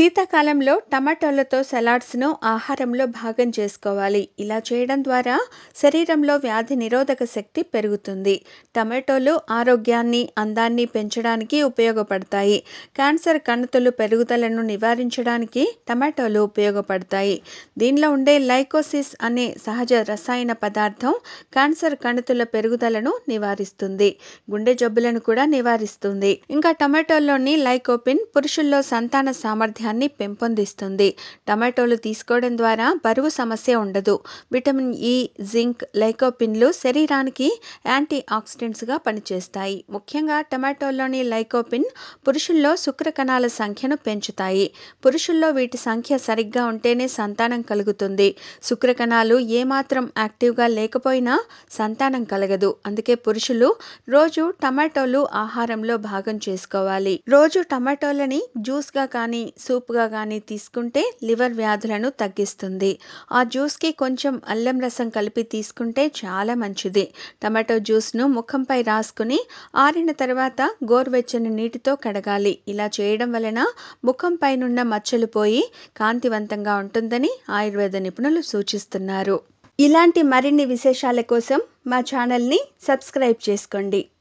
శీతాకాలంలో టమాటోలతో సలాడ్స్ను ఆహారంలో భాగం చేసుకోవాలి ఇలా చేయడం ద్వారా శరీరంలో వ్యాధి నిరోధక శక్తి పెరుగుతుంది టమాటోలు ఆరోగ్యాన్ని అందాన్ని పెంచడానికి ఉపయోగపడతాయి క్యాన్సర్ కణుతులు పెరుగుదలను నివారించడానికి టమాటోలు ఉపయోగపడతాయి దీనిలో ఉండే లైకోసిస్ అనే సహజ రసాయన పదార్థం క్యాన్సర్ కణుతుల పెరుగుదలను నివారిస్తుంది గుండె జబ్బులను కూడా నివారిస్తుంది ఇంకా టమాటోల్లోని లైకోపిన్ పురుషుల్లో సంతాన సామర్థ్యాన్ని పెంపొందిస్తుంది టమాటోలు తీసుకోవడం ద్వారా బరువు సమస్య ఉండదు విటమిన్ ఇ జింక్ లైకోపిన్లు శరీరానికి యాంటీ ఆక్సిడెంట్స్గా పనిచేస్తాయి ముఖ్యంగా టమాటోల్లోని లైకోపిన్ పురుషుల్లో శుక్ర కణాల సంఖ్యను పెంచుతాయి పురుషుల్లో వీటి సంఖ్య సరిగ్గా ఉంటేనే సంతానం కలుగుతుంది శుక్ర కణాలు ఏమాత్రం యాక్టివ్గా లేకపోయినా సంతానం కలగదు అందుకే పురుషులు రోజు టమాటోలు ఆహారంలో భాగం చేసుకోవాలి రోజు టమాటోలని జ్యూస్గా కానీ సూప్గా కానీ తీసుకుంటే లివర్ వ్యాధులను తగ్గిస్తుంది ఆ జ్యూస్కి కొంచెం అల్లం రసం కలిపి తీసుకుంటే చాలా మంచిది టమాటో జ్యూస్ను ముఖంపై రాసుకుని ఆరిన తర్వాత గోరువెచ్చని నీటితో కడగాలి ఇలా చేయడం వలన ముఖంపైనున్న మచ్చలు పోయి కాంతివంతంగా ఉంటుందని ఆయుర్వేద నిపుణులు సూచిస్తున్నారు ఇలాంటి మరిన్ని విశేషాల కోసం మా ఛానల్ని సబ్స్క్రైబ్ చేసుకోండి